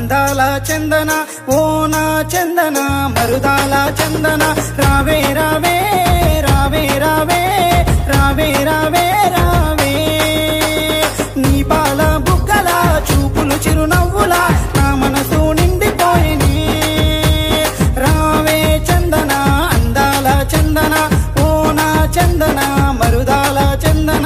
అందాల చందన ఓ నా చందన మరుదాల చందన రావే రావే రావే రావే రావే రావే రావే నీ పాల బుగ్గల చూపులు చిరునవ్వుల నా మనసు నిండిపోయిని రావే చందన అందాల చందన ఓ నా చందన మరుదాల చందన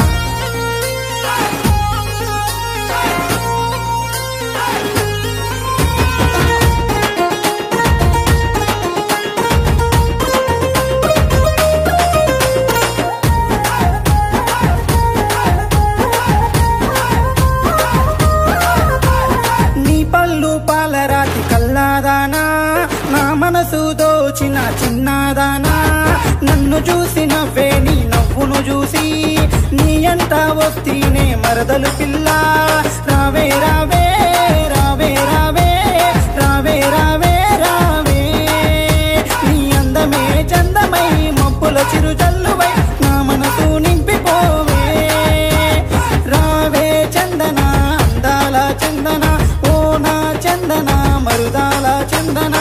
నీ పళ్ళు పాలరాతి కల్లాదానా నా మనసు దోచిన చిన్నదానా నన్ను చూసిన నీ నవ్వును చూసి నీ అంట వస్తీనే మరదలు పిల్ల రావే రావే రావే రావే రావే రావే రావే నీ అందమే చందమై మబ్బుల చిరు జల్లువై నా మనసు నింపిపోవే రావే చందన అందాల చందన ఓ నా చందన మరుదాల చందన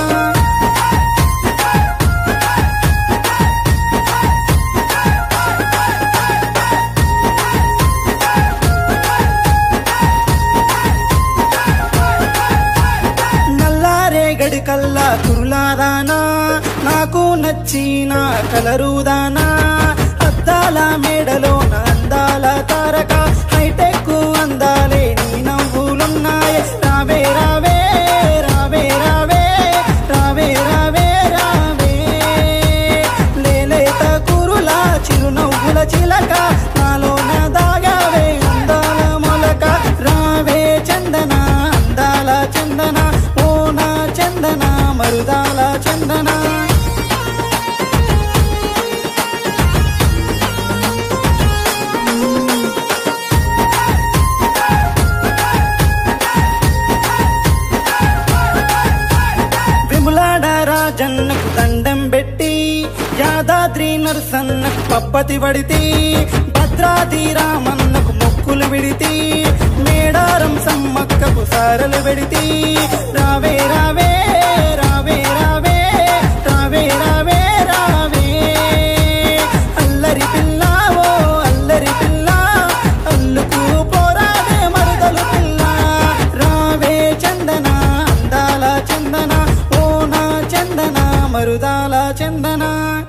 నల్లారే గడికల్లా కురులాదానా నాకు నచ్చిన కలరుదానా అద్దాల మేడలో నా అందాల తారక హైటెక్ అందాలే నీ నవ్వులున్నాయి రావే రావే రావే రావే రావే రావే రావే లేలేత కురుల చిరునవ్వుల చిలక నాలో నా దాగావే అందాల మొలక రావే చందన అందాల చందన ఓ నా చందన మరుదాల చందన విములాడ రాజన్నకు దండం పెట్టి యాదాద్రి నరసన్నకు పప్పతి వడితి భద్రాది రామన్నకు మొక్కులు విడితి మేడారం సమ్మక్కకు సారలు వెడితి రావే రావే రావే రావే రావే రావే రావే అల్లరి పిల్ల ఓ అల్లరి పిల్ల అల్లుకు పోరాడే మరదలు పిల్ల రావే చందన అందాల చందన ఓ నా చందన మరుదాల చందన